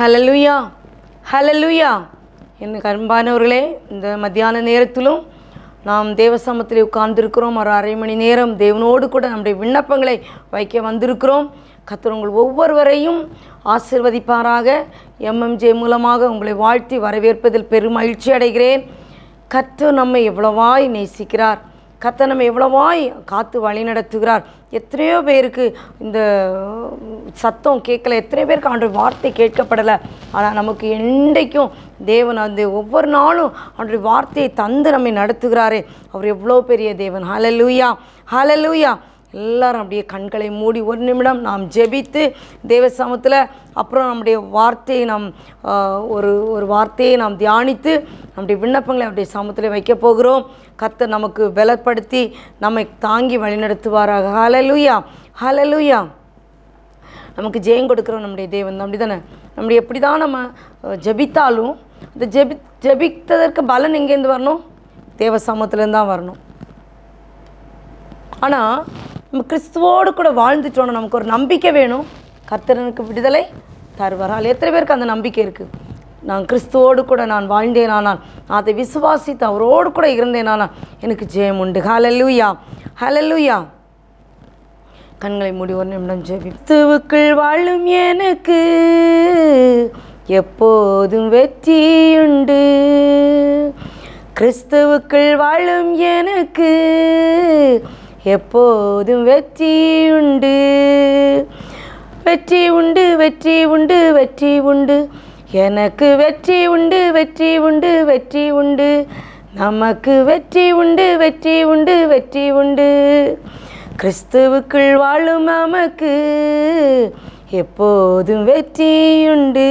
ஹலலுயா ஹலலுயா எனக்கு அன்பானவர்களே இந்த மத்தியான நேரத்திலும் நாம் தேவசமத்தில் உட்கார்ந்திருக்கிறோம் ஒரு அரை மணி நேரம் தேவனோடு கூட நம்முடைய விண்ணப்பங்களை வைக்க வந்திருக்கிறோம் கர்த்தர் உங்கள் ஒவ்வொருவரையும் ஆசிர்வதிப்பாராக எம்எம்ஜே மூலமாக உங்களை வாழ்த்தி வரவேற்பதில் பெரும் மகிழ்ச்சி அடைகிறேன் கர்த்தர் நம்மை எவ்வளவாய் நேசிக்கிறார் கர்த்தர் நம்மை எவ்வளவாய் காத்து வழி நடத்துகிறார் எத்தனையோ பேருக்கு இந்த சத்தம் கேட்கல எத்தனையோ பேருக்கு ஆண்டு வார்த்தை கேட்கப்படலை ஆனால் நமக்கு என்றைக்கும் தேவன் அந்த ஒவ்வொரு நாளும் அவருடைய வார்த்தையை தந்து நம்மை நடத்துகிறாரே அவர் எவ்வளோ பெரிய தேவன் ஹalleluya ஹalleluya எல்லாரும் அப்படியே கண்களை மூடி ஒரு நிமிடம் நாம் ஜெபித்து தேவ சமத்தில் அப்புறம் நம்முடைய வார்த்தையை நாம் ஆ, ஒரு ஒரு வார்த்தையை நாம் தியானித்து நம்முடைய விண்ணப்பங்களை அவருடைய சமத்தில் வைக்க போகிறோம் கர்த்தர் நமக்கு பலப்படுத்தி நம்மை தாங்கி வழிநடத்துவாராக ஹalleluya ஹalleluya நமக்கு ஜெயம் கொடுக்குறோம் நம்முடைய தேவன் அப்படி தானே நம்முடைய எப்படி தான் நம்ம அஹ், ஜெபித்தாலும் அந்த ஜெபி ஜெபித்ததற்கு பலன் எங்கேருந்து வரணும் தேவ சமூகத்துலேருந்து தான் வரணும் ஆனால் நம்ம கிறிஸ்துவோடு கூட வாழ்ந்துட்டோன்னா நமக்கு ஒரு நம்பிக்கை வேணும் கர்த்தரனுக்கு விடுதலை தருவாரால் எத்தனை பேருக்கு அந்த நம்பிக்கை இருக்குது நான் கிறிஸ்துவோடு கூட நான் வாழ்ந்தேனானால் நான் அதை விசுவாசித்து அவரோடு கூட இருந்தேனானால் எனக்கு ஜெயம் உண்டு ஹalleluya ஹalleluya கண்களை மூடி ஒரு நிமிடம் ஜெபி கிறிஸ்துவுக்குள் வாழும் எனக்கு எப்போதும் வெற்றியுண்டு கிறிஸ்துவுக்குள் வாழும் எனக்கு எப்போதும் வெற்றியுண்டு வெற்றி உண்டு வெற்றி உண்டு வெற்றி உண்டு எனக்கு வெற்றி உண்டு வெற்றி உண்டு வெற்றி உண்டு நமக்கு வெற்றி உண்டு வெற்றி உண்டு வெற்றி உண்டு கிறிஸ்துவுக்குள் வாழும் நமக்கு எப்போதும் வெற்றியுண்டு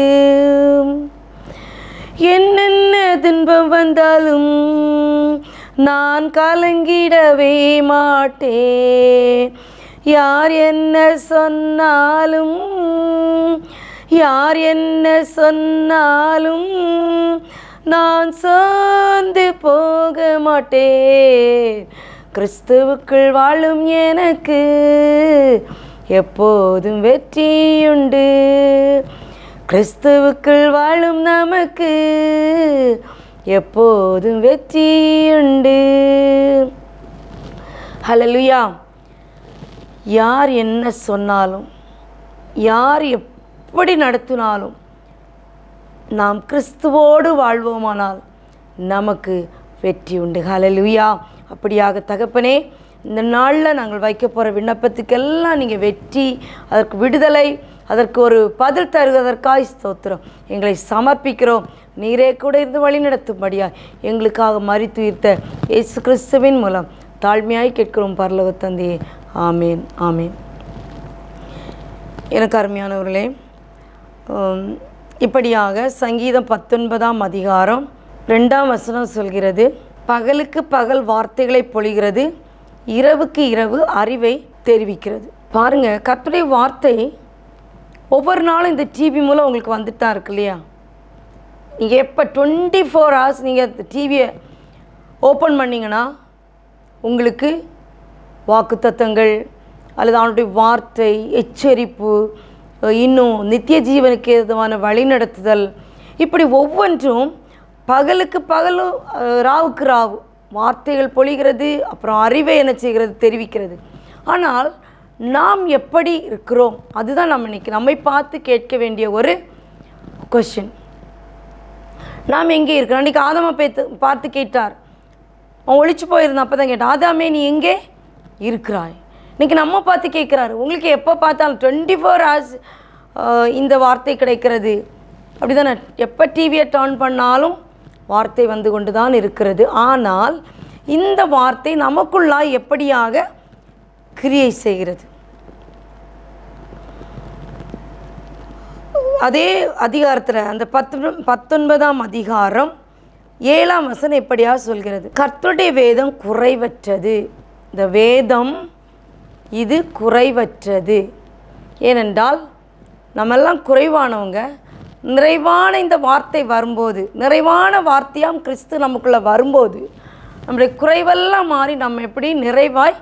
என்னென்ன துன்பம் வந்தாலும் நான் கலங்கிடவே மாட்டேன் யார் என்ன சொன்னாலும் யார் என்ன சொன்னாலும் நான் சோர்ந்து போக மாட்டேன் கிறிஸ்துவுக்குள் வாழும் எனக்கு எப்போதும் வெற்றியுண்டு கிறிஸ்துவுக்குள் வாழும் நமக்கு எப்போதும் வெற்றியுண்டு ஹalleluya யார் என்ன சொன்னாலும் யார் எப்படி நடத்தினாலும் நாம் கிறிஸ்துவோடு வாழ்வோமானால் நமக்கு வெற்றி உண்டு ஹalleluya அப்படியாக தகப்பனே இந்த நாளில் நாங்கள் வைக்க போகிற விண்ணப்பத்துக்கெல்லாம் நீங்கள் வெற்றி அதற்கு விடுதலை அதற்கு ஒரு பதில் தருவதற்காய் ஸ்தோத்திரம் எங்களை சமர்ப்பிக்கிறோம் நீரே கூட இருந்து வழி நடத்தும்படியா எங்களுக்காக மறித்து உயிர்த்த இயேசு கிறிஸ்துவின் மூலம் தாழ்மையாய் கேட்கிறோம் பரலோக தந்தையே ஆமேன் ஆமேன் எனக்கு அருமையானவர்களே உம், இப்படியாக சங்கீதம் பத்தொன்பதாம் அதிகாரம் ரெண்டாம் வசனம் சொல்கிறது பகலுக்கு பகல் வார்த்தைகளை பொழிகிறது இரவுக்கு இரவு அறிவை தெரிவிக்கிறது பாருங்க கர்த்தருடைய வார்த்தை ஒவ்வொரு நாளும் இந்த டிவி மூலம் உங்களுக்கு வந்துட்டு தான் இருக்கு இல்லையா நீங்கள் எப்போ டுவெண்ட்டி ஃபோர் ஹவர்ஸ் நீங்கள் டிவியை ஓப்பன் பண்ணிங்கன்னா உங்களுக்கு வாக்குத்தத்தங்கள் அல்லது அவனுடைய வார்த்தை எச்சரிப்பு அஹ் இன்னும் நித்திய ஜீவனுக்கு ஏதுவான வழிநடத்துதல் இப்படி ஒவ்வொன்றும் பகலுக்கு பகலும் அஹ், ராவுக்கு ராவு வார்த்தைகள் பொழிகிறது அப்புறம் அறிவை என்ன செய்கிறது தெரிவிக்கிறது ஆனால் நாம் எப்படி இருக்கிறோம் அதுதான் நம்ம இன்னைக்கு நம்மை பார்த்து கேட்க வேண்டிய ஒரு கொஷின் நாம் எங்கே இருக்கிறோம் அன்றைக்கி ஆதமை பேத்து பார்த்து கேட்டார் அவன் ஒளிச்சு போயிருந்தான் அப்போ தான் கேட்டான் ஆதாமே நீ எங்கே இருக்கிறாய் இன்னைக்கு நம்ம பார்த்து கேட்குறாரு உங்களுக்கு எப்போ பார்த்தாலும் டுவெண்ட்டி ஃபோர் ஹவர்ஸ் இந்த வார்த்தை கிடைக்கிறது அப்படி தானே எப்போ டிவியை டர்ன் பண்ணாலும் வார்த்தை வந்து கொண்டு தான் இருக்கிறது ஆனால் இந்த வார்த்தை நமக்குள்ளாய் எப்படியாக கிரியை செய்கிறது அதே அதிகாரத்தில் அந்த பத்து பத்தொன்பதாம் அதிகாரம் ஏழாம் வசனம் எப்படியா சொல்கிறது கர்த்தருடைய வேதம் குறைவற்றது இந்த வேதம் இது குறைவற்றது ஏனென்றால் நம்மெல்லாம் குறைவானவங்க நிறைவான இந்த வார்த்தை வரும்போது நிறைவான வார்த்தையாம் கிறிஸ்து நமக்குள்ளே வரும்போது நம்முடைய குறைவெல்லாம் மாறி நம்ம எப்படி நிறைவாய்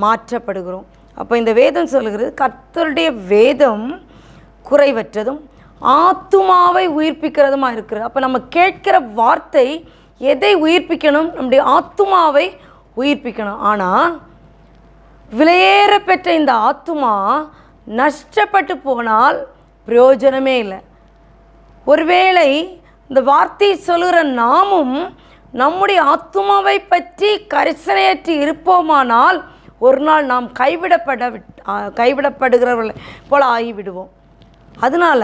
மாற்றப்படுகிறோம் அப்போ இந்த வேதம் சொல்கிறது கர்த்தருடைய வேதம் குறைவற்றதும் ஆத்துமாவை உயிர்ப்பிக்கிறதுமா இருக்கிறது அப்போ நம்ம கேட்கிற வார்த்தை எதை உயிர்ப்பிக்கணும் நம்முடைய ஆத்துமாவை உயிர்ப்பிக்கணும் ஆனால் விலையேற பெற்ற இந்த ஆத்துமா நஷ்டப்பட்டு போனால் பிரயோஜனமே இல்லை ஒருவேளை இந்த வார்த்தை சொல்லுகிற நாமும் நம்முடைய ஆத்துமாவை பற்றி கரிசனையற்று இருப்போமானால் ஒரு நாள் நாம் கைவிடப்பட விட்- ஆ, கைவிடப்படுகிறவர்கள் போல ஆகிவிடுவோம் அதனால்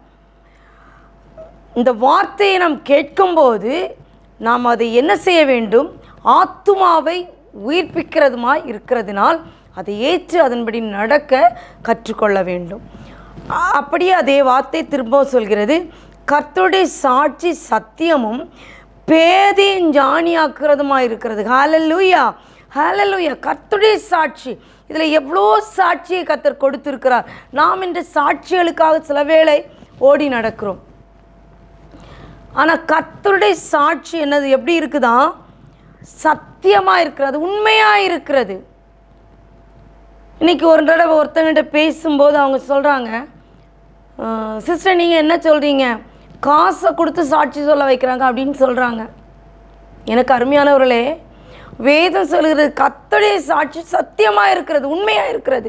இந்த வார்த்தையை நாம் கேட்கும்போது நாம் அதை என்ன செய்ய வேண்டும் ஆத்துமாவை உயிர்ப்பிக்கிறதுமாய் இருக்கிறதுனால் அதை ஏற்று அதன்படி நடக்க கற்றுக்கொள்ள வேண்டும் அ- அப்படியே அதே வார்த்தை திரும்பவும் சொல்கிறது கர்த்தருடைய சாட்சி சத்தியமும் பேதையும் ஞானியாக்குறதுமா இருக்கிறது ஹalleluya ஹalleluya கர்த்தருடைய சாட்சி இதில் எவ்வளோ சாட்சியை கர்த்தர் கொடுத்திருக்கிறார் நாம் இந்த சாட்சிகளுக்காக சில வேளை ஓடி நடக்கிறோம் ஆனால் கர்த்தருடைய சாட்சி என்னது எப்படி இருக்குதா சத்தியமாக இருக்கிறது உண்மையாக இருக்கிறது இன்னைக்கு ஒரு தடவை ஒருத்தங்கிட்ட பேசும்போது அவங்க சொல்கிறாங்க சிஸ்டர் நீங்கள் என்ன சொல்கிறீங்க காசை கொடுத்து சாட்சி சொல்ல வைக்கிறாங்க அப்படின்னு சொல்கிறாங்க எனக்கு அருமையானவர்களே வேதம் சொல்கிறது கர்த்தருடைய சாட்சி சத்தியமாக இருக்கிறது உண்மையாக இருக்கிறது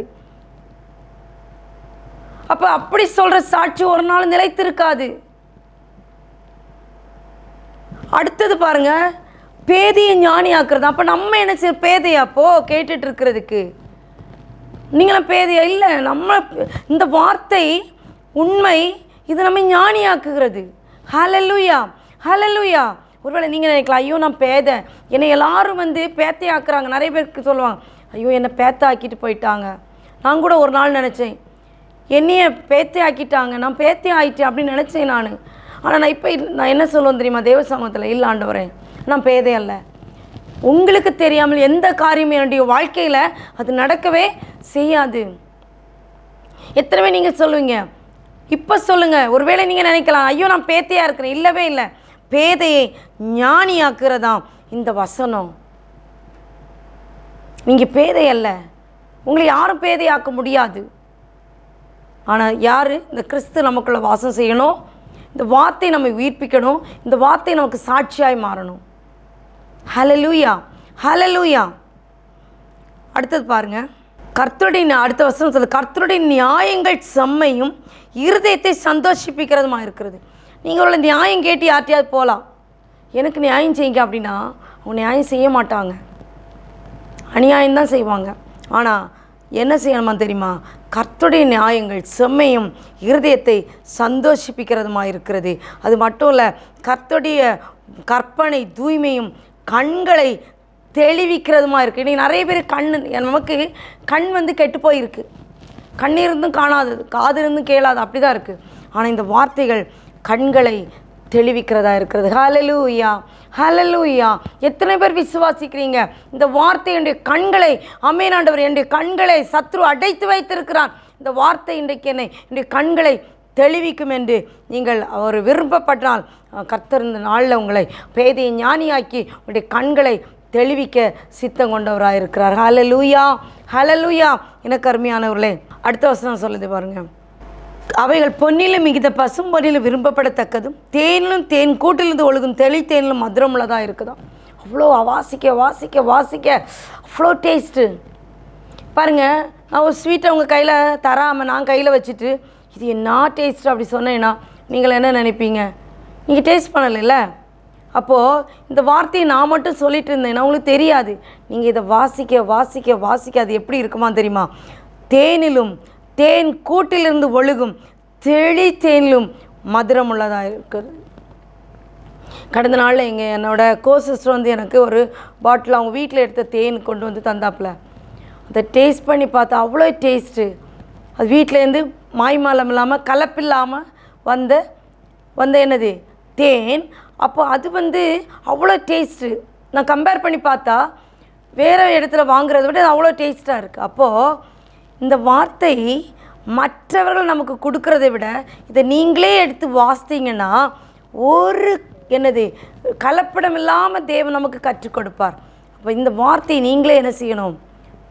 அப்போ அப்படி சொல்கிற சாட்சி ஒரு நாள் நிலைத்திருக்காது அடுத்தது பாருங்க பேதையை ஞானி ஆக்குறது அப்போ நம்ம என்ன செய்ய பேதையாப்போ கேட்டுட்டு இருக்கிறதுக்கு நீங்களும் பேதையா இல்லை நம்ம இந்த வார்த்தை உண்மை இது நம்ம ஞானியாக்குகிறது ஹalleluya ஹalleluya ஒருவேளை நீங்கள் நினைக்கலாம் ஐயோ நான் பேதை என்னை எல்லாரும் வந்து பேத்தையாக்குறாங்க நிறைய பேருக்கு சொல்லுவாங்க ஐயோ என்னை பேத்தை ஆக்கிட்டு போயிட்டாங்க நான் கூட ஒரு நாள் நினச்சேன் என்னைய பேத்தை ஆக்கிட்டாங்க நான் பேத்தை ஆயிட்டேன் அப்படின்னு நினச்சேன் நான் ஆனால் நான் இப்போ நான் என்ன சொல்லுவேன் தெரியுமா தேவ சமூகத்தில் இல்லை ஆண்டவரே நான் பேதை அல்ல உங்களுக்கு தெரியாமல் எந்த காரியம் என்னுடைய வாழ்க்கையில் அது நடக்கவே செய்யாது எத்தனை பேர் நீங்கள் சொல்லுவீங்க இப்போ சொல்லுங்கள் ஒருவேளை நீங்கள் நினைக்கலாம் ஐயோ நான் பேத்தையாக இருக்கிறேன் இல்லவே இல்லை பேதையை ஞானியாக்குறதாம் இந்த வசனம் நீங்கள் பேதை அல்ல உங்களை யாரும் பேதையாக்க முடியாது ஆனால் யார் இந்த கிறிஸ்து நமக்குள்ள வாசம் செய்யணும் இந்த வார்த்தை நம்மை உயிர்ப்பிக்கணும் இந்த வார்த்தை நமக்கு சாட்சியாய் மாறணும் ஹalleluya ஹalleluya அடுத்தது பாருங்க கர்த்தருடைய நியா- அடுத்த வசனம் சொல்லு கர்த்தருடைய நியாயங்கள் செம்மையும் இருதயத்தை சந்தோஷிப்பிக்கிறதுமா இருக்கிறது நீங்கள் உள்ள நியாயம் கேட்டு யார்ட்டையாவது போகலாம் எனக்கு நியாயம் செய்யுங்க அப்படின்னா அவங்க நியாயம் செய்ய மாட்டாங்க அநியாயம் தான் செய்வாங்க ஆனால் என்ன செய்யணுமா தெரியுமா கர்த்தருடைய நியாயங்கள் செம்மையும் இருதயத்தை சந்தோஷிப்பிக்கிறதுமா இருக்கிறது அது மட்டும் இல்லை கர்த்தருடைய கற்பனை தூய்மையும் கண்களை தெளிவிக்கிறதுமா இருக்குது இன்றைக்கி நிறைய பேர் கண் நமக்கு கண் வந்து கெட்டு போயிருக்கு கண் இருந்தும் காணாதது காது இருந்தும் கேளாது அப்படி தான் இருக்குது ஆனால் இந்த வார்த்தைகள் கண்களை தெளிவிக்கிறதா இருக்கிறது ஹalleluya ஹalleluya எத்தனை பேர் விசுவாசிக்கிறீங்க இந்த வார்த்தை என்னுடைய கண்களை அம்மேனாண்டவர் என்னுடைய கண்களை சத்ரு அடைத்து வைத்திருக்கிறான் இந்த வார்த்தை இன்றைக்கு என்னை என்னுடைய கண்களை தெளிவிக்கும் என்று நீங்கள் ஒரு விருப்பப்பட்டால் அஹ், கர்த்தர் இந்த நாளில் உங்களை பேதையை ஞானியாக்கி உங்களுடைய கண்களை தெளிவிக்க சித்தம் கொண்டவராக இருக்கிறார் ஹalleluya ஹalleluya எனக்கு அருமையானவர்களே அடுத்த வசனம் சொல்லுது பாருங்க அவைகள் பொன்னிலும் மிகுந்த பசும் பொன்னிலும் விரும்பப்படத்தக்கதும் தேனிலும் தேன் கூட்டிலிருந்து ஒழுகும் தெளி தேனிலும் மதுரமுள்ளதாக இருக்குதாம் அவ்வளோ வாசிக்க வாசிக்க வாசிக்க அவ்வளோ டேஸ்ட்டு பாருங்கள் நான் ஒரு ஸ்வீட்டை உங்கள் கையில் தராமல் நான் கையில் வச்சுட்டு இது என்ன டேஸ்ட் அப்படி சொன்னேன்னா நீங்கள் என்ன நினைப்பீங்க நீங்கள் டேஸ்ட் பண்ணலைல்ல அப்போது இந்த வார்த்தையை நான் மட்டும் சொல்லிட்டு இருந்தேன்னா உங்களுக்கு தெரியாது நீங்கள் இதை வாசிக்க வாசிக்க வாசிக்க அது எப்படி இருக்குமா தெரியுமா தேனிலும் தேன் கூட்டிலிருந்து ஒழுகும் தெளி தேனிலும் மதுரம் உள்ளதாக இருக்குது கடந்த நாளில் இங்கே என்னோட கோ சிஸ்டர் வந்து எனக்கு ஒரு பாட்டில் அவங்க வீட்டில் எடுத்த தேன் கொண்டு வந்து தந்தாப்புல அதை டேஸ்ட் பண்ணி பார்த்தா அவ்வளோ டேஸ்ட்டு அது வீட்டிலேருந்து மாய்மாலம் இல்லாமல் கலப்பில்லாமல் வந்த வந்த என்னது தேன் அப்போ அது வந்து அவ்வளோ டேஸ்ட்டு நான் கம்பேர் பண்ணி பார்த்தா வேறு இடத்துல வாங்குறத விட இது அவ்வளோ டேஸ்ட்டாக இருக்குது அப்போது இந்த வார்த்தை மற்றவர்கள் நமக்கு கொடுக்கறதை விட இதை நீங்களே எடுத்து வாசித்தீங்கன்னா ஒரு என்னது கலப்படம் இல்லாமல் தேவன் நமக்கு கற்றுக் கொடுப்பார் அப்போ இந்த வார்த்தையை நீங்களே என்ன செய்யணும்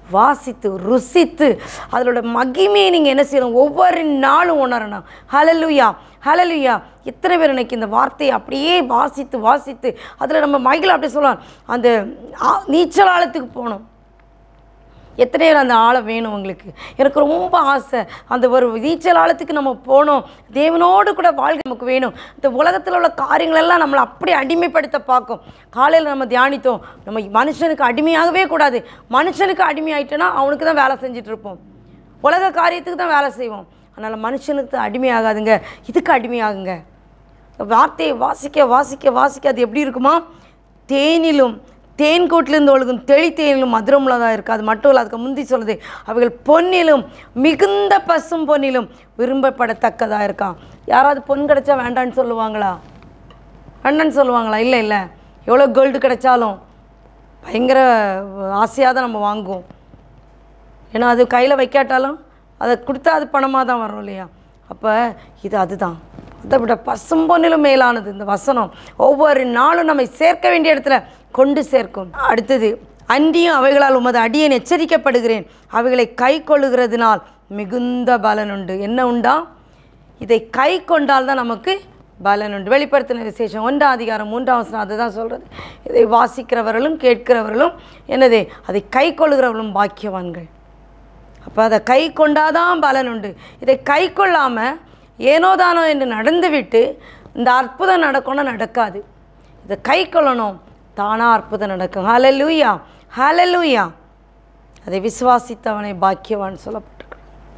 வாசித்து ருசித்து அதோட மகிமையை நீங்கள் என்ன செய்யணும் ஒவ்வொரு நாளும் உணரணும் ஹலலுயா ஹலலுயா எத்தனை பேர் இன்னைக்கு இந்த வார்த்தையை அப்படியே வாசித்து வாசித்து அதில் நம்ம மகிழ அப்படி சொல்லலாம் அந்த ஆ- நீச்சல் ஆழத்துக்கு போகணும் எத்தனை பேர் அந்த ஆழம் வேணும் உங்களுக்கு எனக்கு ரொம்ப ஆசை அந்த ஒரு நீச்சல் ஆழத்துக்கு நம்ம போனோம் தேவனோடு கூட வாழ்க்கை நமக்கு வேணும் இந்த உலகத்தில் உள்ள காரியங்கள் எல்லாம் நம்மளை அப்படி அடிமைப்படுத்த பார்க்கும் காலையில் நம்ம தியானித்தோம் நம்ம மனுஷனுக்கு அடிமையாகவே கூடாது மனுஷனுக்கு அடிமையாயிட்டோன்னா அவனுக்கு தான் வேலை செஞ்சுட்டு இருப்போம் உலக காரியத்துக்கு தான் வேலை செய்வோம் அதனால் மனுஷனுக்கு அடிமையாகாதுங்க இதுக்கு அடிமையாகுங்க வார்த்தையை வாசிக்க வாசிக்க வாசிக்க அது எப்படி இருக்குமா தேனிலும் தேன் கூட்டிலிருந்து ஒழுகும் தெளித்தேனிலும் மதுரமுள்ளதாக இருக்குது அது மட்டும் இல்லை அதுக்கு முந்தி சொல்லுது அவைகள் பொன்னிலும் மிகுந்த பசும் பொன்னிலும் விரும்பப்படத்தக்கதாக இருக்கான் யாராவது பொன் கிடைச்சா வேண்டான்னு சொல்லுவாங்களா வேண்டான்னு சொல்லுவாங்களா இல்லை இல்லை எவ்வளோ கோல்டு கிடைச்சாலும் பயங்கர ஆசையாக தான் நம்ம வாங்குவோம் ஏன்னா அது கையில் வைக்காட்டாலும் அதை கொடுத்தா அது பணமாக தான் வரும் இல்லையா அப்போ இது அதுதான் அதை விட பசும்பொன்னிலும் மேலானது இந்த வசனம் ஒவ்வொரு நாளும் நம்மை சேர்க்க வேண்டிய இடத்துல கொண்டு சேர்க்கும் அடுத்தது அன்றியும் அவைகளால் உமது அடியேன் எச்சரிக்கப்படுகிறேன் அவைகளை கை கொள்ளுகிறதுனால் மிகுந்த பலன் உண்டு என்ன உண்டா இதை கை கொண்டால் தான் நமக்கு பலன் உண்டு வெளிப்படுத்தின விசேஷம் ஒன்றாம் அதிகாரம் மூன்றாம் வசனம் அதுதான் சொல்கிறது இதை வாசிக்கிறவர்களும் கேட்கிறவர்களும் என்னது அதை கை கொள்ளுகிறவர்களும் பாக்கியவான்கள் அப்போ அதை கை கொண்டாதான் பலன் உண்டு இதை கை கொள்ளாமல் ஏனோ தானோ என்று நடந்துவிட்டு இந்த அற்புதம் நடக்கணும் நடக்காது இதை கை கொள்ளணும் தானாக அற்புதம் நடக்கும் ஹalleluya ஹalleluya அதை விசுவாசித்தவனை பாக்கியவான் சொல்லப்பட்டிருக்கு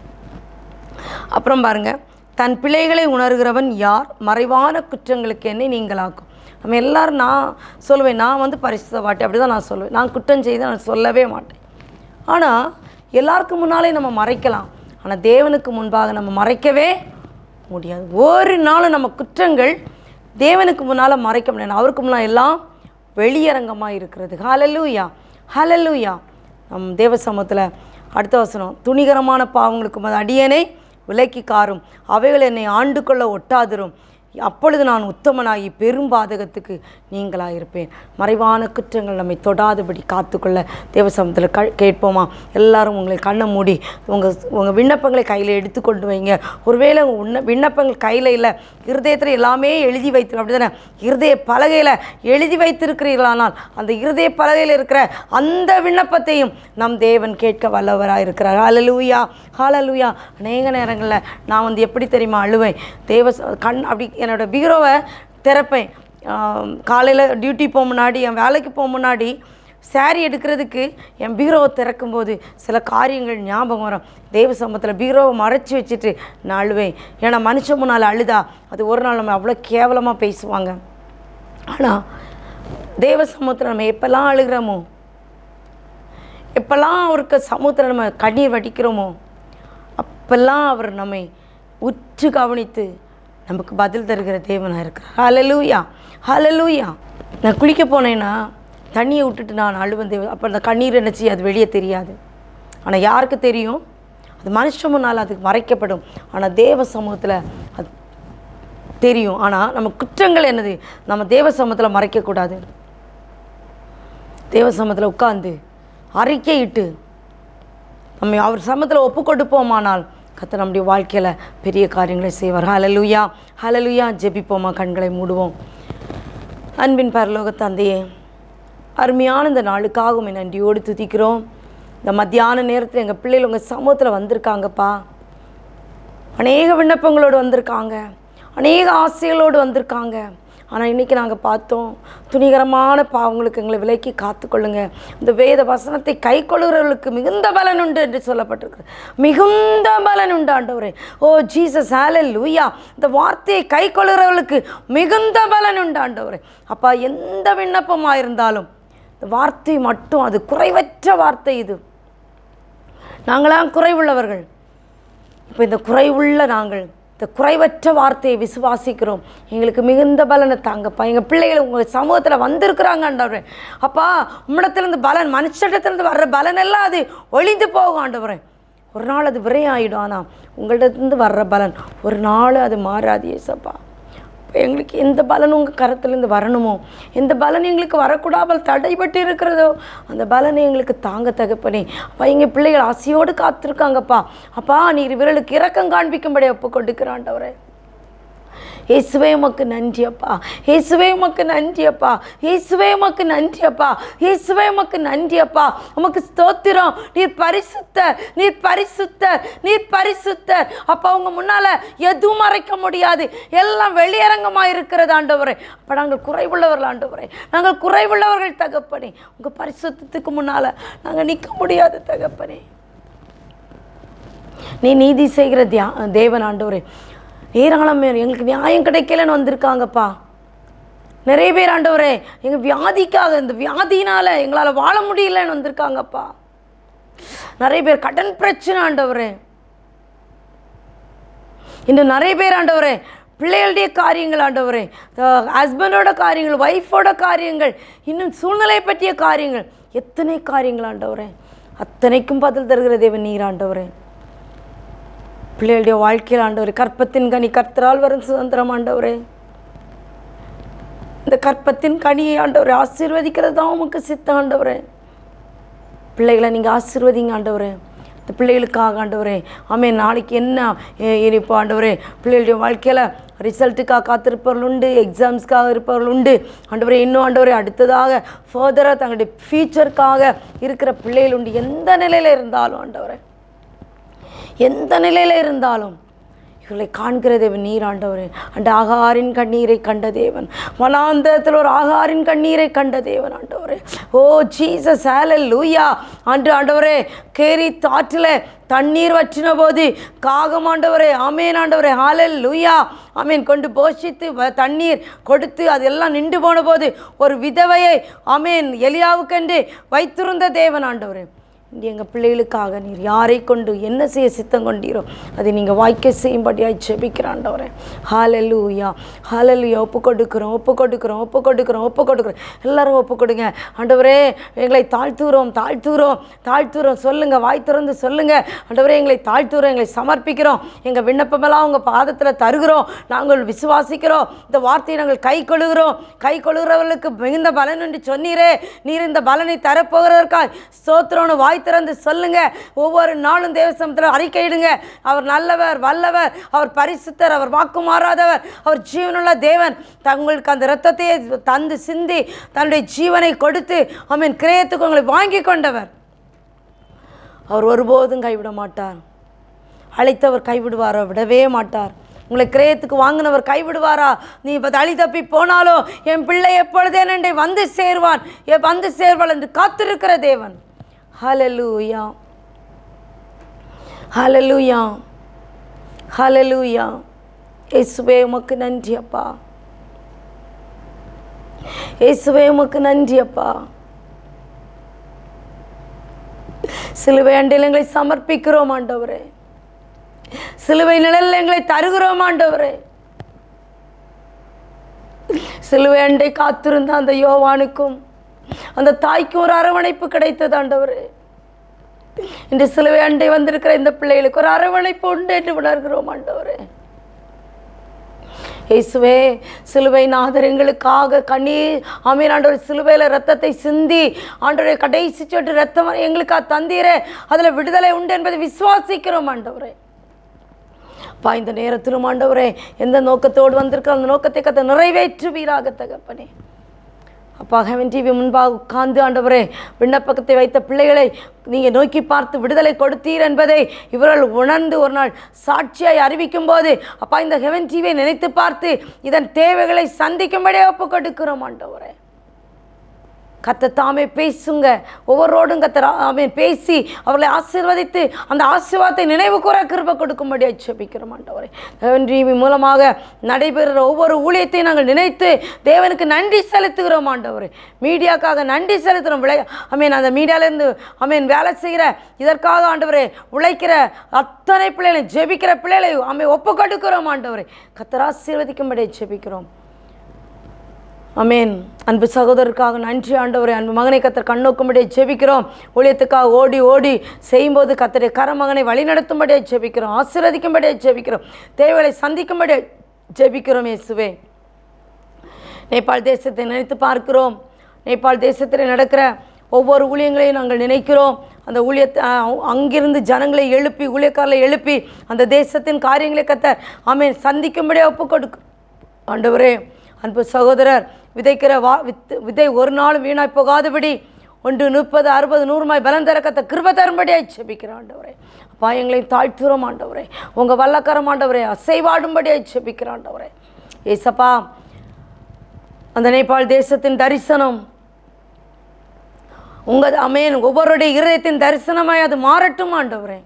அப்புறம் பாருங்க தன் பிள்ளைகளை உணர்கிறவன் யார் மறைவான குற்றங்களுக்கு என்னை நீங்களாக்கும் நம்ம எல்லாரும் நான் சொல்லுவேன் நான் வந்து பரிசுத்த வாட்டி அப்படி தான் நான் சொல்லுவேன் நான் குற்றம் செய்து நான் சொல்லவே மாட்டேன் ஆனால் எல்லாருக்கும் முன்னாலே நம்ம மறைக்கலாம் ஆனால் தேவனுக்கு முன்பாக நம்ம மறைக்கவே முடியாது ஒரு நாளும் நம்ம குற்றங்கள் தேவனுக்கு முன்னால் மறைக்க முடியாது அவருக்கு முன்னால் எல்லாம் வெளியரங்கமாக இருக்கிறது ஹalleluya ஹalleluya நம் தேவ சமூகத்தில் அடுத்த வசனம் துணிகரமான பாவங்களுக்கு உமது அடியேனை விலக்கி காரும் அவைகள் என்னை ஆண்டு கொள்ள ஒட்டாதிரும் அப்பொழுது நான் உத்தமனாகி பெரும் பாதகத்துக்கு நீங்களாக இருப்பேன் மறைவான குற்றங்கள் நம்மை தொடாதபடி காத்துக்கொள்ள தேவசமத்தில் க கேட்போமா எல்லாரும் உங்களை கண்ணை மூடி உங்கள் உங்கள் விண்ணப்பங்களை கையில் எடுத்து கொண்டு வைங்க ஒருவேளை உங்கள் உன்ன விண்ணப்பங்கள் கையில் இல்லை இருதயத்தில் எல்லாமே எழுதி வைத்து அப்படி தானே இருதய பலகையில் எழுதி வைத்திருக்கிறீர்களானால் அந்த இருதய பலகையில் இருக்கிற அந்த விண்ணப்பத்தையும் நம் தேவன் கேட்க வல்லவராக இருக்கிறார் ஹalleluya ஹalleluya அநேக நேரங்களில் நான் வந்து எப்படி தெரியுமா அழுவேன் தேவ ச- கண் அப்படி என்னோட பீரோவை திறப்பேன் காலையில் டியூட்டி போக முன்னாடி என் வேலைக்கு போக முன்னாடி saree எடுக்கிறதுக்கு என் பீரோவை திறக்கும்போது சில காரியங்கள் ஞாபகம் வரும் தேவ சமூகத்தில் பீரோவை மறைச்சி வச்சுட்டு நான் அழுவேன் ஏன்னா மனுஷன் முன்னால் அழுதா அது ஒரு நாள் நம்ம அவ்வளோ கேவலமாக பேசுவாங்க ஆனால் தேவ சமூகத்தில் நம்ம எப்போல்லாம் அழுகிறோமோ எப்போல்லாம் அவருக்கு சமூகத்தில் நம்ம கண்ணீர் வடிக்கிறோமோ அப்பெல்லாம் அவர் நம்மை உற்று கவனித்து நமக்கு பதில் தருகிற தேவனாக இருக்கிறார் ஹalleluya ஹalleluya நான் குளிக்க போனேன்னா தண்ணியை விட்டுட்டு நான் அழுவன் தேவ அப்போ அந்த கண்ணீர் என்ன செய்யும் அது வெளியே தெரியாது ஆனால் யாருக்கு தெரியும் அது மனுஷன் முன்னால் அதுக்கு மறைக்கப்படும் ஆனால் தேவ சமூகத்தில் அது தெரியும் ஆனால் நம்ம குற்றங்கள் என்னது நம்ம தேவ சமூகத்தில் மறைக்கக்கூடாது தேவ சமூகத்தில் உட்காந்து அறிக்கையிட்டு நம்ம அவர் சமத்தில் ஒப்பு கொடுப்போமானால் கத்த நம்முடைய வாழ்க்கையில் பெரிய காரியங்களை செய்வார் ஹalleluya ஹalleluya ஜெபிப்போமா கண்களை மூடுவோம் அன்பின் பரலோக தந்தையே அருமையான இந்த நாளுக்காக உம்மை நன்றியோடு துதிக்கிறோம் இந்த மத்தியான நேரத்தில் எங்கள் பிள்ளைகள் உங்கள் சமூகத்தில் வந்திருக்காங்கப்பா அநேக விண்ணப்பங்களோடு வந்திருக்காங்க அநேக ஆசைகளோடு வந்திருக்காங்க ஆனால் இன்றைக்கி நாங்கள் பார்த்தோம் துணிகரமான பாவங்களுக்கு எங்களை விலக்கி காத்துக்கொள்ளுங்க இந்த வேத வசனத்தை கை கொள்கிறவர்களுக்கு மிகுந்த பலன் உண்டு என்று சொல்லப்பட்டிருக்கு மிகுந்த பலன் உண்டு ஆண்டவரே ஓ ஜீசஸ் ஹாலல் லூயா இந்த வார்த்தையை கை கொள்கிறவர்களுக்கு மிகுந்த பலன் உண்டு ஆண்டவரே அப்பா எந்த விண்ணப்பமாக இருந்தாலும் இந்த வார்த்தை மட்டும் அது குறைவற்ற வார்த்தை இது நாங்களாம் குறைவுள்ளவர்கள் இப்போ இந்த குறைவுள்ள நாங்கள் இந்த குறைவற்ற வார்த்தையை விசுவாசிக்கிறோம் எங்களுக்கு மிகுந்த பலனை தாங்கப்பா எங்கள் பிள்ளைகள் உங்கள் சமூகத்தில் வந்திருக்கிறாங்க ஆண்டவரே அப்பா உம்மிடத்திலிருந்து பலன் மனுஷிடத்திலிருந்து வர்ற பலன் எல்லாம் அது ஒளிந்து போகும் ஆண்டவரே ஒரு நாள் அது விரையாயிடும் ஆனால் உங்கள்கிட்டருந்து வர்ற பலன் ஒரு நாள் அது மாறாது ஏசப்பா எங்களுக்கு எந்த பலன் உங்கள் கரத்துலேருந்து வரணுமோ எந்த பலன் எங்களுக்கு வரக்கூடாமல் தடைபட்டு இருக்கிறதோ அந்த பலனை எங்களுக்கு தாங்க தகப்பனே அப்பா எங்கள் பிள்ளைகள் ஆசையோடு காத்திருக்காங்கப்பா அப்பா நீர் விரலுக்கு இரக்கம் காண்பிக்கும்படி ஒப்பு கொடுக்கிறாண்டவரே இயேசுவே உமக்கு நன்றி அப்பா இயேசுவே உமக்கு நன்றி அப்பா இயேசுவே உமக்கு நன்றி அப்பா இயேசுவே உமக்கு நன்றி அப்பா உமக்கு ஸ்தோத்திரம் நீர் பரிசுத்தர் நீர் பரிசுத்தர் நீர் பரிசுத்தர் அப்பா உங்க முன்னால எதுவும் மறைக்க முடியாது எல்லாம் வெளியரங்கமாக இருக்கிறது ஆண்டவரே அப்போ நாங்கள் குறைவுள்ளவர்கள் ஆண்டவரே நாங்கள் குறைவுள்ளவர்கள் தகப்பனே உங்க பரிசுத்தத்துக்கு முன்னால நாங்கள் நிற்க முடியாது தகப்பனே நீ நீதி செய்கிற தியா தேவன் ஆண்டவரே ஏராளம் பேர் எங்களுக்கு நியாயம் கிடைக்கலன்னு வந்திருக்காங்கப்பா நிறைய பேர் ஆண்டவரே எங்கள் வியாதிக்காக இந்த வியாதியினால் எங்களால் வாழ முடியலன்னு வந்திருக்காங்கப்பா நிறைய பேர் கடன் பிரச்சனை ஆண்டவரே இன்னும் நிறைய பேர் ஆண்டவரே பிள்ளைகளுடைய காரியங்கள் ஆண்டவரே ஹஸ்பண்டோட காரியங்கள் ஒய்ஃபோட காரியங்கள் இன்னும் சூழ்நிலை பற்றிய காரியங்கள் எத்தனை காரியங்கள் ஆண்டவரே அத்தனைக்கும் பதில் தருகிற தேவன் நீர் ஆண்டவரே பிள்ளைகளுடைய வாழ்க்கையில் ஆண்டவரே கற்பத்தின் கனி கர்த்தரால் வரும் சுதந்திரம் ஆண்டவரே இந்த கற்பத்தின் கனியை ஆண்டவரே ஆசீர்வதிக்கிறது தான் உமக்கு சித்த ஆண்டவரே பிள்ளைகளை நீங்கள் ஆசீர்வதிங்க ஆண்டவரே இந்த பிள்ளைகளுக்காக ஆண்டவரே ஆமே நாளைக்கு என்ன எ- இப்போ ஆண்டவரே பிள்ளைகளுடைய வாழ்க்கையில் ரிசல்ட்டுக்காக காத்திருப்பவர்கள் உண்டு எக்ஸாம்ஸ்க்காக இருப்பவர்கள் உண்டு ஆண்டவரே இன்னும் ஆண்டவரே அடுத்ததாக ஃபர்தராக தங்களுடைய ஃபியூச்சருக்காக இருக்கிற பிள்ளைகள் உண்டு எந்த நிலையில் இருந்தாலும் ஆண்டவரே எந்த நிலையில் இருந்தாலும் இவர்களை காண்கிற தேவன் நீர் ஆண்டவரே அண்ட் ஆகாரின் கண்ணீரை கண்ட தேவன் வனாந்தரத்தில் ஒரு ஆகாரின் கண்ணீரை கண்ட தேவன் ஆண்டவரே ஓ ஜீசஸ் ஹேலல் லூயா அன்று ஆண்டவரே கேரி தாற்றில் தண்ணீர் வற்றின போது காகம் ஆண்டவரே ஆமேன் ஆண்டவரே ஹாலல் லூயா ஆமேன் கொண்டு போஷித்து வ- தண்ணீர் கொடுத்து அதெல்லாம் நின்று போன போது ஒரு விதவையை ஆமேன் எலியாவுக்கென்று வைத்திருந்த தேவன் ஆண்டவரே இன்று எங்கள் பிள்ளைகளுக்காக நீர் யாரை கொண்டு என்ன செய்ய சித்தம் கொண்டீரோ அதை நீங்கள் வாய்க்க செய்யும்படியாய் ஜெபிக்கிறாண்டவரே ஹாலலூயா ஹாலலூயா ஒப்பு கொடுக்குறோம் ஒப்பு கொடுக்குறோம் ஒப்பு கொடுக்குறோம் ஒப்பு கொடுக்குறோம் எல்லாரும் ஒப்பு கொடுங்க ஆண்டவரே எங்களை தாழ்த்துகிறோம் தாழ்த்துகிறோம் தாழ்த்துகிறோம் சொல்லுங்கள் வாய் திறந்து சொல்லுங்கள் ஆண்டவரே எங்களை தாழ்த்துகிறோம் எங்களை சமர்ப்பிக்கிறோம் எங்கள் விண்ணப்பமெல்லாம் உங்கள் பாதத்தில் தருகிறோம் நாங்கள் விசுவாசிக்கிறோம் இந்த வார்த்தையை நாங்கள் கை கொள்ளுகிறோம் கை கொள்ளுகிறவர்களுக்கு மிகுந்த பலன் என்று சொன்னீரே நீர் இந்த பலனை தரப்போகிறதற்காய் ஸ்தோத்திரம்னு வாய் திறந்து சொல்லுங்க ஒவ்வொரு நாளும் தேவசமத்தில் அறிக்கையிடுங்க அவர் நல்லவர் வல்லவர் அவர் பரிசுத்தர் அவர் வாக்கு மாறாதவர் அவர் ஜீவனுள்ள தேவன் தங்களுக்கு அந்த இரத்தத்தை தந்து சிந்தி தன்னுடைய ஜீவனை கொடுத்து அவன் கிரயத்துக்கு உங்களை வாங்கி கொண்டவர் அவர் ஒருபோதும் கைவிட மாட்டார் அழைத்தவர் கைவிடுவாரோ விடவே மாட்டார் உங்களை கிரயத்துக்கு வாங்கினவர் கைவிடுவாரா நீ இப்போ தளி தப்பி போனாலும் என் பிள்ளை எப்பொழுதே என்னை வந்து சேர்வான் என் வந்து சேர்வாள் என்று காத்திருக்கிற தேவன் ஹalleluya ஹalleluya ஹalleluya இயேசுவே உமக்கு நன்றி அப்பா இயேசுவே உமக்கு நன்றி அப்பா சிலுவை அண்டையில் எங்களை சமர்ப்பிக்கிறோம் ஆண்டவரே சிலுவை நிழலில் எங்களை தருகிறோம் ஆண்டவரே சிலுவை அண்டை காத்திருந்த அந்த யோவானுக்கும் அந்த தாய்க்கும் ஒரு அரவணைப்பு கிடைத்தது ஆண்டவரே இன்று சிலுவை அண்டை வந்திருக்கிற இந்த பிள்ளைகளுக்கு ஒரு அரவணைப்பு உண்டு என்று உணர்கிறோம் ஆண்டவரே இயேசுவே சிலுவை நாதர் எங்களுக்காக கண்ணீர் ஆமீன் ஆண்டவர் சிலுவையில் ரத்தத்தை சிந்தி ஆண்டவரை கடைசி சொட்டு ரத்தம் எங்களுக்காக தந்தீரே அதில் விடுதலை உண்டு என்பதை விசுவாசிக்கிறோம் ஆண்டவரே அப்பா இந்த நேரத்திலும் ஆண்டவரே எந்த நோக்கத்தோடு வந்திருக்கிற அந்த நோக்கத்தை கத்த நிறைவேற்றுவீராக தகப்பனே அப்பா ஹெவன் டிவி முன்பாக உட்கார்ந்து ஆண்டவரே விண்ணப்பக்கத்தை வைத்த பிள்ளைகளை நீங்கள் நோக்கி பார்த்து விடுதலை கொடுத்தீர் என்பதை இவர்கள் உணர்ந்து ஒரு நாள் சாட்சியாய் அறிவிக்கும் போது அப்பா இந்த ஹெவன் டிவியை நினைத்து பார்த்து இதன் தேவைகளை சந்திக்கும்படியே ஒப்பு கொடுக்கிறோம் ஆண்டவரே கத்த தாமே பேசுங்க ஒவ்வொருவரோடும் கத்த அவன் பேசி அவர்களை ஆசீர்வதித்து அந்த ஆசீர்வாதத்தை நினைவு கூற கிருப கொடுக்கும்படி ஜெபிக்கிறோம் ஆண்டவரே தேவன் டிவி மூலமாக நடைபெறுகிற ஒவ்வொரு ஊழியத்தையும் நாங்கள் நினைத்து தேவனுக்கு நன்றி செலுத்துகிறோம் ஆண்டவரே மீடியாக்காக நன்றி செலுத்துகிறோம் விளை அமீன் அந்த மீடியாலேருந்து அமீன் வேலை செய்கிற இதற்காக ஆண்டவரே உழைக்கிற அத்தனை பிள்ளைகளை ஜெபிக்கிற பிள்ளைகளை அமை ஒப்பு கொடுக்கிறோம் ஆண்டவரே கத்தர் ஆசீர்வதிக்கும்படி ஜெபிக்கிறோம் அமேன் அன்பு சகோதரருக்காக நன்றி ஆண்டவரே அன்பு மகனை கத்தர் கண்ணோக்கும்படியே ஜெபிக்கிறோம் ஊழியத்துக்காக ஓடி ஓடி செய்யும்போது கத்தருடைய கரமகனை வழிநடத்தும்படியே ஜெபிக்கிறோம் ஆசீர்வதிக்கும்படியே ஜெபிக்கிறோம் தேவைகளை சந்திக்கும்படியே ஜெபிக்கிறோம் இயேசுவே நேபாள் தேசத்தை நினைத்து பார்க்கிறோம் நேபாள் தேசத்தில் நடக்கிற ஒவ்வொரு ஊழியங்களையும் நாங்கள் நினைக்கிறோம் அந்த ஊழியத்தை அஹ், அங்கிருந்து ஜனங்களை எழுப்பி ஊழியக்காரர்களை எழுப்பி அந்த தேசத்தின் காரியங்களை கத்த ஆமென் சந்திக்கும்படியாக ஒப்பு கொடுக்கும் ஆண்டவரே அன்பு சகோதரர் விதைக்கிற வா வித்து விதை ஒரு நாளும் வீணாய் போகாதபடி ஒன்று முப்பது அறுபது நூறுமாய் பலன் தர கத்த கிருப தரும்படியாய் செபிக்கிறேன் ஆண்டவரே அப்பா எங்களை தாழ்த்துறோம் ஆண்டவரே உங்கள் வல்லக்கரம் ஆண்டவரே அசைவாடும்படியாய் செபிக்கிறேன் ஆண்டவரே ஏசப்பா அந்த நேபாள் தேசத்தின் தரிசனம் உங்கள் அமேன் ஒவ்வொருடைய இருதயத்தின் தரிசனமாய் அது மாறட்டும் ஆண்டவரே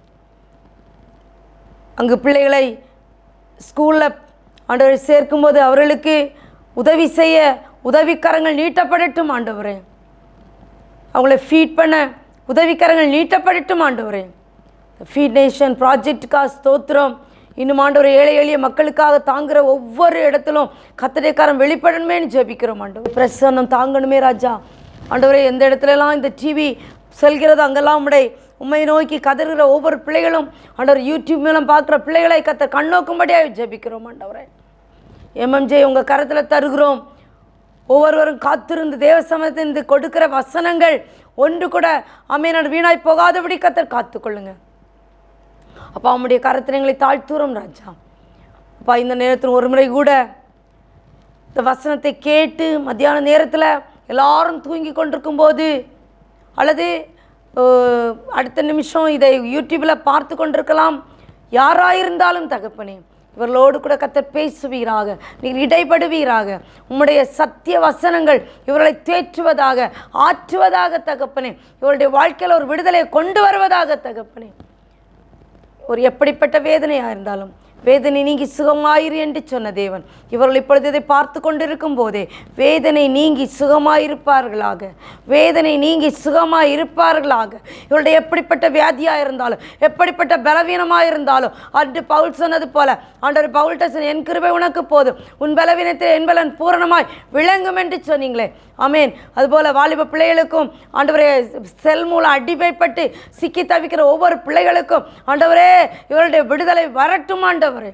அங்கு பிள்ளைகளை ஸ்கூலில் ஆண்டவரை சேர்க்கும்போது அவர்களுக்கு உதவி செய்ய உதவிக்கரங்கள் நீட்டப்படட்டும் ஆண்டவரே அவங்கள ஃபீட் பண்ண உதவிக்கரங்கள் நீட்டப்படட்டும் ஆண்டவரே ஃபீட் நேஷன் ப்ராஜெக்டுக்காக ஸ்தோத்திரம் இன்னும் ஆண்டவரை ஏழை எளிய மக்களுக்காக தாங்குற ஒவ்வொரு இடத்திலும் கத்தடைக்காரன் வெளிப்படணுமேன்னு ஜெபிக்கிறோம் ஆண்டவர் பிரசன்னம் தாங்கணுமே ராஜா ஆண்டவரே எந்த இடத்துலலாம் இந்த டிவி செல்கிறதோ அங்கெல்லாம் உம்முடைய உண்மை நோக்கி கதறுகிற ஒவ்வொரு பிள்ளைகளும் ஆண்டவர் யூடியூப் மூலம் பார்க்குற பிள்ளைகளை கத்த கண்ணோக்கும்படியாக ஜெபிக்கிறோம் ஆண்டவரே எம்எம்ஜே உங்கள் கரத்தில் தருகிறோம் ஒவ்வொருவரும் காத்திருந்து தேவ சமயத்திலிருந்து கொடுக்கிற வசனங்கள் ஒன்று கூட அமீனார் வீணாய் போகாதபடி கத்தர் காத்துக்கொள்ளுங்க அப்பா அவனுடைய கரத்தில் எங்களை தாழ்த்துறோம் ராஜா அப்பா இந்த நேரத்தில் ஒரு முறை கூட இந்த வசனத்தை கேட்டு மத்தியான நேரத்தில் எல்லாரும் தூங்கி கொண்டிருக்கும் போது அல்லது அஹ், அடுத்த நிமிஷம் இதை யூடியூப்பில் பார்த்து கொண்டிருக்கலாம் யாராயிருந்தாலும் தகப்பனே இவர்களோடு கூட கத்தர் பேசுவீராக நீர் இடைப்படுவீராக உம்முடைய சத்திய வசனங்கள் இவர்களை தேற்றுவதாக ஆற்றுவதாக தகப்பனே இவருடைய வாழ்க்கையில் ஒரு விடுதலையை கொண்டு வருவதாக தகப்பனே ஒரு எப்படிப்பட்ட வேதனையாக இருந்தாலும் வேதனை நீங்கி சுகமாயிரு என்று சொன்ன தேவன் இவர்கள் இப்பொழுது இதை பார்த்து கொண்டிருக்கும் போதே வேதனை நீங்கி சுகமாயிருப்பார்களாக வேதனை நீங்கி சுகமாயிருப்பார்களாக இவருடைய எப்படிப்பட்ட வியாதியாக இருந்தாலும் எப்படிப்பட்ட பலவீனமாக இருந்தாலும் அன்று பவுல் சொன்னது போல ஆண்டவர் பவுல் டசன் என் கிருபை உனக்கு போதும் உன் பலவீனத்தில் என் பலன் பூரணமாய் விளங்கும் என்று சொன்னீங்களே ஆமேன் அதுபோல் வாலிப பிள்ளைகளுக்கும் ஆண்டவரே செல் மூலம் அடிமைப்பட்டு சிக்கி தவிக்கிற ஒவ்வொரு பிள்ளைகளுக்கும் ஆண்டவரே இவருடைய விடுதலை வரட்டும் ஆண்டவரே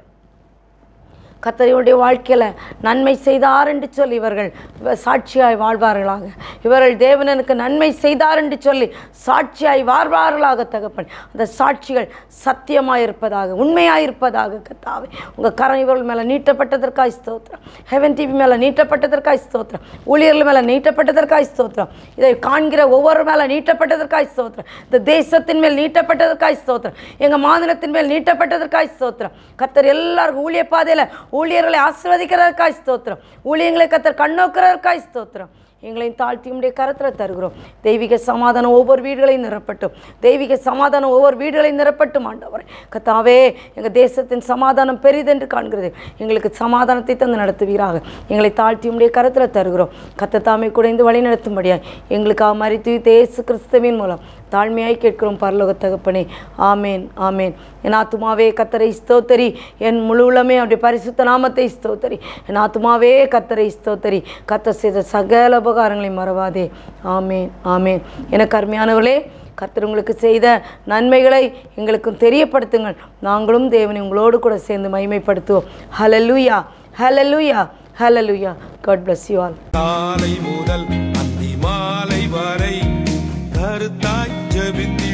கத்தரியுடைய வாழ்க்கையில் நன்மை செய்தார் என்று சொல்லி இவர்கள் வ- சாட்சியாய் வாழ்வார்களாக இவர்கள் தேவனனுக்கு நன்மை செய்தார் என்று சொல்லி சாட்சியாய் வாழ்வார்களாக தகப்பன் அந்த சாட்சிகள் சத்தியமாய் இருப்பதாக உண்மையாய் இருப்பதாக கத்தாவே உங்கள் கரம் இவர்கள் மேலே நீட்டப்பட்டதற்காய் ஸ்தோத்திரம் ஹெவன் டிவி மேலே நீட்டப்பட்டதற்காய் ஸ்தோத்திரம் ஊழியர்கள் மேலே நீட்டப்பட்டதற்காய் ஸ்தோத்திரம் இதை காண்கிற ஒவ்வொரு மேலே நீட்டப்பட்டதற்காய் ஸ்தோத்திரம் இந்த தேசத்தின் மேல் நீட்டப்பட்டதற்காய் ஸ்தோத்திரம் எங்கள் மாநிலத்தின் மேல் நீட்டப்பட்டதற்காய் ஸ்தோத்திரம் கத்தர் எல்லாருக்கும் ஊழிய பாதையில் ஊழியர்களை ஆசீர்வதிக்கிறதற்காய் ஸ்தோத்திரம் ஊழியங்களை கத்தர் கண்ணோக்கிறதற்காய் ஸ்தோத்திரம் எங்களையும் தாழ்த்தி உடைய கரத்தில் தருகிறோம் தெய்வீக சமாதானம் ஒவ்வொரு வீடுகளையும் நிரப்பட்டும் தெய்வீக சமாதானம் ஒவ்வொரு வீடுகளையும் நிரப்பட்டும் ஆண்டவரே கத்தாவே எங்கள் தேசத்தின் சமாதானம் பெரிதென்று காண்கிறது எங்களுக்கு சமாதானத்தை தந்து நடத்துவீராக எங்களை தாழ்த்தி உடைய கரத்தில் தருகிறோம் கத்த தாமே குடைந்து வழி நடத்தும்படியாய் எங்களுக்காக மறித்து இயேசு கிறிஸ்துவின் மூலம் தாழ்மையாய் கேட்கிறோம் பரலோக தகப்பனே ஆமேன் ஆமேன் என் ஆத்துமாவே கத்தரை ஸ்தோத்தரி என் முழு உள்ளமே அப்படி பரிசுத்த நாமத்தை ஸ்தோத்தரி என் ஆத்துமாவே கத்தரை ஸ்தோத்தரி கத்த செய்த சகல உபகாரங்களை மறவாதே ஆமேன் ஆமேன் எனக்கு அருமையானவர்களே கர்த்தர் உங்களுக்கு செய்த நன்மைகளை எங்களுக்கும் தெரியப்படுத்துங்கள் நாங்களும் தேவனை உங்களோடு கூட சேர்ந்து மகிமைப்படுத்துவோம் hallelujah hallelujah hallelujah god bless you all காலை முதல் அந்தி மாலை வரை கருத்தாய் ஜெபித்தி